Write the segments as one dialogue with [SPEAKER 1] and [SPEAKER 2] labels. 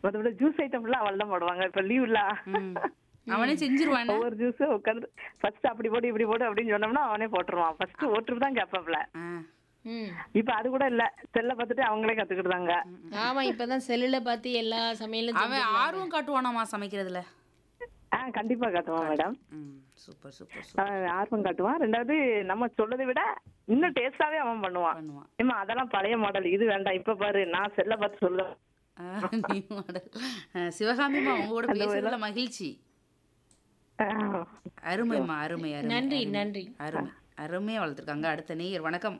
[SPEAKER 1] மற்றபடி ஜூஸ் ஐட்டம்லாம் அவள் தான் போடுவாங்க இப்ப லீவ்ல
[SPEAKER 2] ம். அவனே செஞ்சிருவானே
[SPEAKER 1] ஒவ்வொரு ஜூஸும் உட்காந்து ஃபர்ஸ்ட் அப்படி போடு இப்படி போடு அப்படின்னு சொன்னோம்னா அவனே போட்டுருவான் ஃபர்ஸ்ட் ஓட்டுறது தான் கேட்பாப்ல
[SPEAKER 2] ஆ.
[SPEAKER 3] ம்
[SPEAKER 1] இப்ப அது கூட இல்ல செல்ல பார்த்துட்டு அவங்களே கத்துக்கிட்டாங்க
[SPEAKER 3] ஆமா இப்பதான் செல்லுல பார்த்து எல்லா சமையலும்
[SPEAKER 2] அவன் ஆர்வம் காட்டுவானாமா சமைக்கிறதுல
[SPEAKER 1] ஆ கண்டிப்பா காட்டுவான் மேடம்
[SPEAKER 2] ம் சூப்பர் சூப்பர் சூப்பர்
[SPEAKER 1] அவன் ஆர்வம் காட்டுவான் ரெண்டாவது நம்ம சொல்லதை விட இன்னும் டேஸ்டாவே அவன் பண்ணுவான்
[SPEAKER 2] பண்ணுவான்
[SPEAKER 1] ஏமா அதெல்லாம் பழைய மாடல் இது வேண்டாம் இப்ப பாரு நான் செல்ல பார்த்து சொல்லுவேன்
[SPEAKER 2] ஆ, நீ மாடல் ஆ, சிவகாமிமா உங்க கூட பேசுறதுல மகிழ்ச்சி அருமைம்மா அருமை அருமை
[SPEAKER 3] நன்றி
[SPEAKER 2] அருமை.
[SPEAKER 3] நன்றி
[SPEAKER 2] அருமை அருமையா வளர்த்துருக்காங்க அடுத்த நேயர் வணக்கம்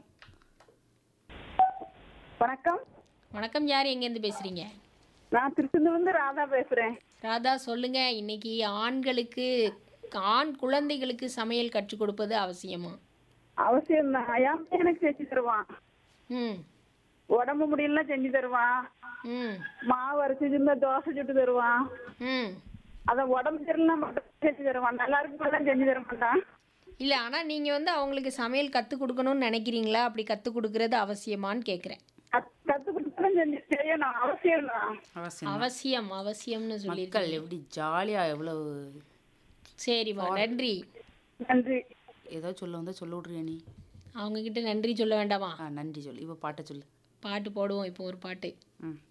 [SPEAKER 1] வணக்கம்
[SPEAKER 3] வணக்கம் யார் எங்கேருந்து பேசுறீங்க
[SPEAKER 1] நான் திருச்செந்தூர்ல இருந்து ராதா பேசுறேன்
[SPEAKER 3] ராதா சொல்லுங்க இன்னைக்கு ஆண்களுக்கு ஆண் குழந்தைகளுக்கு சமையல் கற்றுக் கொடுப்பது அவசியமா
[SPEAKER 1] அவசியம் தான் என் எனக்கு செஞ்சு தருவான்
[SPEAKER 3] ம்
[SPEAKER 1] உடம்பு முடியலன்னா செஞ்சு தருவான்
[SPEAKER 3] ம்
[SPEAKER 1] மாவு அரைச்சு இருந்தா தோசை சுட்டு தருவான்
[SPEAKER 3] ம்
[SPEAKER 1] அத உடம்பு சரியில்லைன்னா மட்டும் செஞ்சு தருவான் நல்லா இருக்கும் செஞ்சு தர மாட்டான்
[SPEAKER 3] இல்ல ஆனா நீங்க வந்து அவங்களுக்கு சமையல் கற்றுக் கொடுக்கணும்னு நினைக்கிறீங்களா அப்படி கற்றுக் கொடுக்கறது அவசியமான்னு கேட்குறேன்
[SPEAKER 1] கத்- கத்து கொடுத்தாலும் செஞ்சு செய்யணும் அவசியம் தான்
[SPEAKER 2] அவசியம்
[SPEAKER 3] அவசியம் அவசியம்னு சொல்லி
[SPEAKER 2] மக்கள் எப்படி ஜாலியா எவ்வளவு
[SPEAKER 3] சரிம்மா நன்றி
[SPEAKER 1] நன்றி
[SPEAKER 2] ஏதோ சொல்ல வந்தா சொல்ல விட்றியா நீ
[SPEAKER 3] அவங்க கிட்ட நன்றி சொல்ல வேண்டாமா
[SPEAKER 2] ஆ நன்றி சொல்லு இப்போ பாட்டை சொல்லு
[SPEAKER 3] பாட்டு போடுவோம் இப்போ ஒரு பாட்டு
[SPEAKER 2] ம்